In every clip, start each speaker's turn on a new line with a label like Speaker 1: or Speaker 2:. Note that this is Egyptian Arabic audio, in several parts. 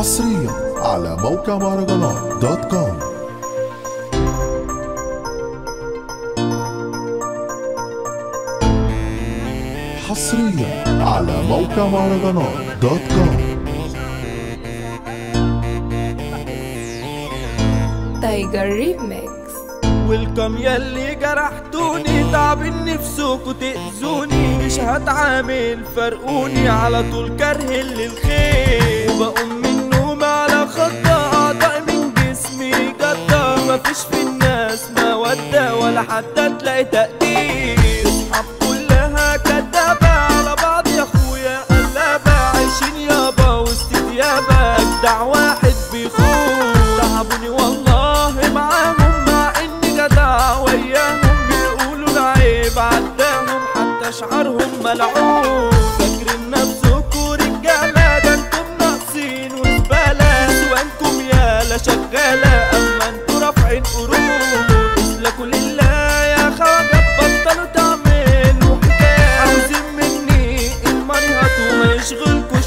Speaker 1: حصريا على موقع مهرجانات دوت كوم حصريا على موقع مهرجانات دوت كوم
Speaker 2: تايجر ريميكس
Speaker 3: ويلكم يلي جرحتوني تعب نفسكوا تأذوني مش هتعامل فرقوني على طول كره للخير وبقوم من النوم على خطة أعضاء من جسمي جدة مفيش في الناس مودة ولا حتى تلاقي تقدير اصحاب كلها كدابة على بعض يا اخويا قلابة عايشين يابا وسط ديابة أجدع واحد بيخون تعبوني والله معاهم مع اني جدع وياهم بيقولوا العيب عداهم حتى شعرهم ملعون فاكرين نفسكوا رجالة ده انتم ناقصين وزبالة نسوانكم يالا شغالة اما انتوا رافعين قرون اسلكوا لله يا خواجة بطلوا تعملوا حكاية عاوزين مني المرهط وما يشغلكوش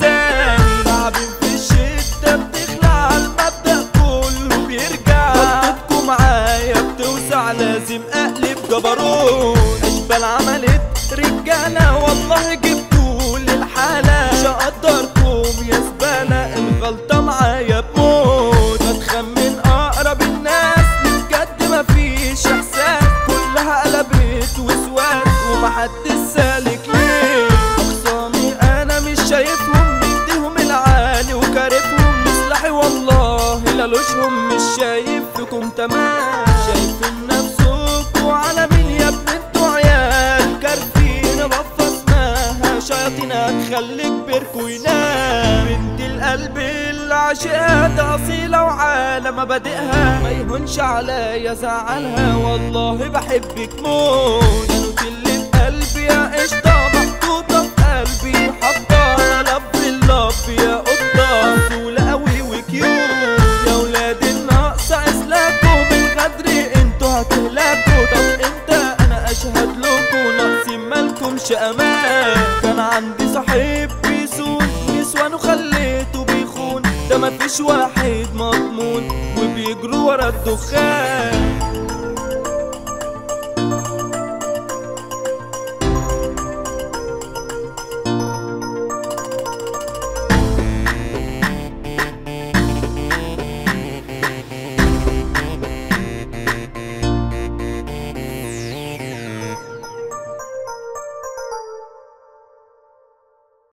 Speaker 3: احزاني تعبين في الشدة بتخلع المبدأ كله بيرجع غلطتكم معايا بتوسع لازم اقلب جبروت اشبال عملت رجالة والله جبتوا للحالة مش هقدركم يا زبالة الغلطة معايا بموت بتخمن اقرب الناس من بجد مفيش احساس كلها قلبت وسواس ومحدش سالك ليه اخصامي انا مش شايفهم مديهم العالي وكارفهم مصلحي والله لالوشهم مش شايف فيكم تمام شايفين نفسكوا على مين يا ابن انتوا عيال كارفين بفة اسمها شياطين هتخليك بيركوا ينام بنت القلب اللي عشقها اصيلة وعالى مبادئها ما يهونش عليا زعلها والله بحبك موت كانوا اللي في قلبي يا قشطة محطوطة في قلبي حطة لف اللف يا قطة سولة قوي وكيوت يا ولاد الناقصة اسلاكوا بالغدر انتوا هتهلكوا طب امتى انا اشهد لكوا ناقصين مالكمش امان كان عندي صاحب بيسون نسوان وخليته بيخون ده مفيش واحد مضمون وبيجروا ورا الدخان